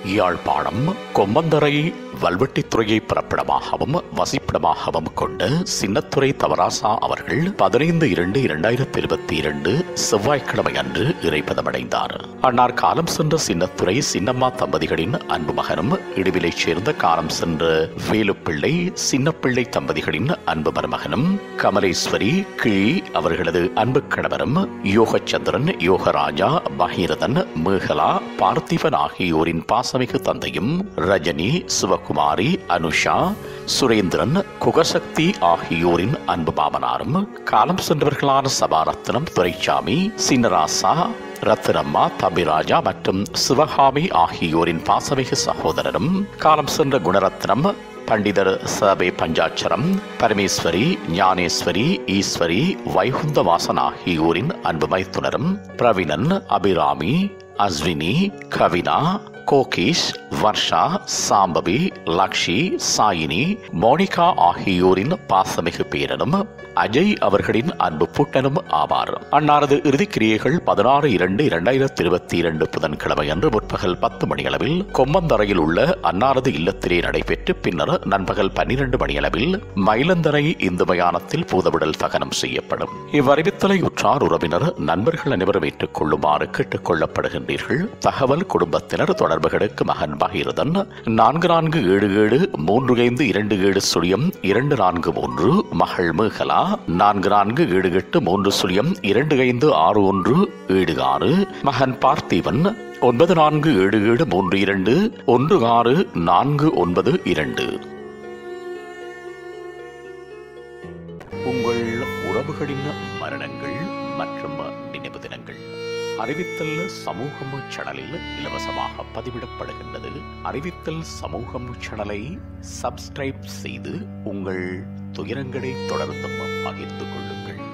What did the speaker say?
யாழ்ப்பாணம் கொம்மந்தரை வல்வெட்டித்துறையை பிறப்பிடமாகவும் வசிப்பிடமாகவும் கொண்ட சின்னத்துறை தவராசா அவர்கள் பதினைந்து இரண்டு இரண்டாயிரத்தி இருபத்தி இரண்டு செவ்வாய்க்கிழமை அன்று இறைப்பதமடைந்தார் அன்னார் காலம் சென்ற சின்னத்துறை சின்னம்மா தம்பதிகளின் அன்பு மகனும் இடுவிலைச் சேர்ந்த காலம் சென்ற வேலுப்பிள்ளை சின்னப்பிள்ளை தம்பதிகளின் அன்பு மருமகனும் கமலேஸ்வரி கிழி அவர்களது அன்பு கணவரும் யோகச்சந்திரன் யோகராஜா பகீரதன் மேகலா பார்த்திபன் ஆகியோரின் பாசமிகு தந்தையும் ரஜினி சிவகுமாரி அனுஷா சுரேந்திரன் குகசக்தி ஆகியோரின் அன்பு மாமனாரும் காலம் சென்றவர்களான சபாரத்னம் துரைசாமி சின்னராசா ரத்தினம்மா தம்பிராஜா மற்றும் சிவகாமி ஆகியோரின் பாசமிகு சகோதரரும் காலம் சென்ற குணரத்னம் பண்டிதர் சபை பஞ்சாட்சரம் பரமேஸ்வரி ஞானேஸ்வரி ஈஸ்வரி வைகுந்தவாசன் ஆகியோரின் அன்பு மைத்துனரும் பிரவீணன் அபிராமி அஸ்வினி கவினா கோகேஷ் வர்ஷா சாம்பவி லக்ஷி சாயினி மோனிகா ஆகியோரின் பாசமிகு பேரனும் அஜய் அவர்களின் அன்பு புட்டனும் ஆவார் அன்னாரது இறுதிக் கிரியைகள் பதினாறு இரண்டு இரண்டாயிரத்தி இருபத்தி இரண்டு புதன்கிழமை அன்று முற்பகல் பத்து மணியளவில் கொம்மந்தரையில் உள்ள அன்னாரது இல்லத்திலே நடைபெற்று பின்னர் நண்பகல் பன்னிரண்டு மணியளவில் மயிலந்தரை இந்து மயானத்தில் பூதவிடல் தகனம் செய்யப்படும் இவ்வறிவித்தலை உற்றார் உறவினர் நண்பர்கள் அனைவரும் ஏற்றுக் கொள்ளுமாறு கேட்டுக் கொள்ளப்படுகின்றீர்கள் தகவல் குடும்பத்தினர் தொடர்புகளுக்கு மகன் பகீரதன் நான்கு நான்கு ஏழு ஏழு மூன்று ஐந்து இரண்டு ஏழு சுழியம் இரண்டு நான்கு மூன்று மகள் மேகலா நான்கு நான்கு ஏழு எட்டு மூன்று சுழியம் இரண்டு ஐந்து ஆறு ஒன்று ஏழு ஆறு மகன் பார்த்திபன் ஒன்பது நான்கு ஏழு ஏழு மூன்று இரண்டு ஒன்று ஆறு நான்கு ஒன்பது இரண்டு உங்கள் உறவுகளின் மரணங்கள் மற்றும் நினைவு தினங்கள் அறிவித்தல் சமூகம் சேனலில் இலவசமாக பதிவிடப்படுகின்றது அறிவித்தல் சமூகம் சேனலை சப்ஸ்கிரைப் செய்து உங்கள் துயரங்களை தொடர்ந்தும் பகிர்ந்து கொள்ளுங்கள்